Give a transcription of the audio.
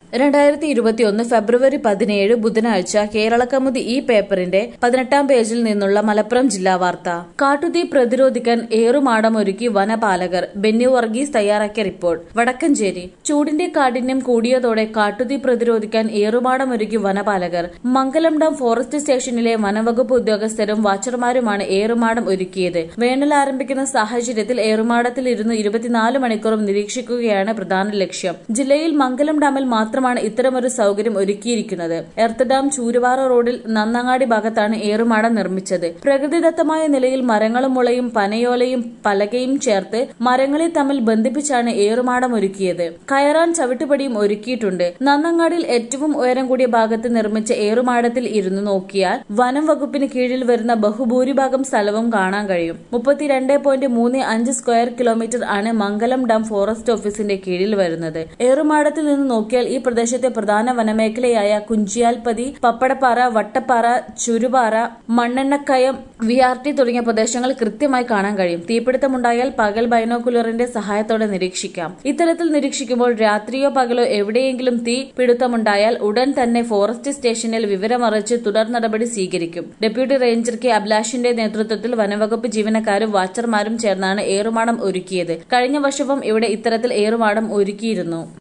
രണ്ടായിരത്തി ഇരുപത്തിയൊന്ന് ഫെബ്രുവരി പതിനേഴ് ബുധനാഴ്ച കേരളക്കമുതി ഈ പേപ്പറിന്റെ പതിനെട്ടാം പേജിൽ നിന്നുള്ള മലപ്പുറം ജില്ലാ വാർത്ത കാട്ടുതീ പ്രതിരോധിക്കാൻ ഏറുമാടമൊരുക്കി വനപാലകർ ബെന്നി വർഗീസ് തയ്യാറാക്കിയ റിപ്പോർട്ട് വടക്കഞ്ചേരി ചൂടിന്റെ കാഠിന്യം കൂടിയതോടെ കാട്ടുതീ പ്രതിരോധിക്കാൻ ഏറുമാടമൊരുക്കി വനപാലകർ മംഗലം ഡാം ഫോറസ്റ്റ് സ്റ്റേഷനിലെ വനവകുപ്പ് ഉദ്യോഗസ്ഥരും വാച്ചർമാരുമാണ് ഏറുമാടം ഒരുക്കിയത് വേനൽ ആരംഭിക്കുന്ന സാഹചര്യത്തിൽ ഏറുമാടത്തിൽ ഇരുന്ന് ഇരുപത്തിനാല് മണിക്കൂറും നിരീക്ഷിക്കുകയാണ് പ്രധാന ലക്ഷ്യം ജില്ലയിൽ മംഗലം ഡാമിൽ മാത്രമാണ് ഇത്തരമൊരു സൗകര്യം ഒരുക്കിയിരിക്കുന്നത് എർത്ത് ഡാം ചൂരുവാറ റോഡിൽ നന്നങ്ങാടി ഭാഗത്താണ് ഏറുമാടം നിർമ്മിച്ചത് പ്രകൃതിദത്തമായ നിലയിൽ മരങ്ങളും മുളയും പനയോലയും പലകയും ചേർത്ത് മരങ്ങളെ തമ്മിൽ ബന്ധിപ്പിച്ചാണ് ഏറുമാടം ഒരുക്കിയത് കയറാൻ ചവിട്ടുപടിയും ഒരുക്കിയിട്ടുണ്ട് നന്നങ്ങാടിൽ ഏറ്റവും ഉയരം കൂടിയ ഭാഗത്ത് നിർമ്മിച്ച ഏറുമാടത്തിൽ ഇരുന്ന് നോക്കിയാൽ വനം വകുപ്പിന് കീഴിൽ വരുന്ന ബഹുഭൂരിഭാഗം സ്ഥലവും കാണാൻ കഴിയും മുപ്പത്തിരണ്ട് പോയിന്റ് മൂന്ന് അഞ്ച് സ്ക്വയർ കിലോമീറ്റർ ആണ് മംഗലം ഡാം ഫോറസ്റ്റ് ഓഫീസിന്റെ കീഴിൽ വരുന്നത് ഏറുമാടത്തിൽ നിന്ന് നോക്കിയാൽ ഈ പ്രദേശത്തെ പ്രധാന വനമേഖലയായ Kunchiyalpathi Pappadappara Vattappara Churupara Mannennakkayam V R T തുടങ്ങിയ പ്രദേശങ്ങൾ കൃത്യമായി കാണാൻ കഴിയും തീപിടുത്തമുണ്ടായാൽ പകൽ ബൈനോക്കുലറിന്റെ സഹായത്തോടെ നിരീക്ഷിക്കാം ഇത്തരത്തിൽ നിരീക്ഷിക്കുമ്പോൾ രാത്രിയോ പകലോ എവിടെയെങ്കിലും തീ പിടുത്തമുണ്ടായാൽ ഉടൻ തന്നെ ഫോറസ്റ്റ് സ്റ്റേഷനിൽ വിവരമറിയിച്ച് തുടർ നടപടി സ്വീകരിക്കും ഡെപ്യൂട്ടി റേഞ്ചർ കെ അഭിലാഷിന്റെ നേതൃത്വത്തിൽ വനവകുപ്പ് ജീവനക്കാരും വാച്ചർമാരും ചേർന്നാണ് ഏറുമാടം ഒരുക്കിയത് കഴിഞ്ഞ വർഷവും ഇവിടെ ഇത്തരത്തിൽ ഏറുമാടം ഒരുക്കിയിരുന്നു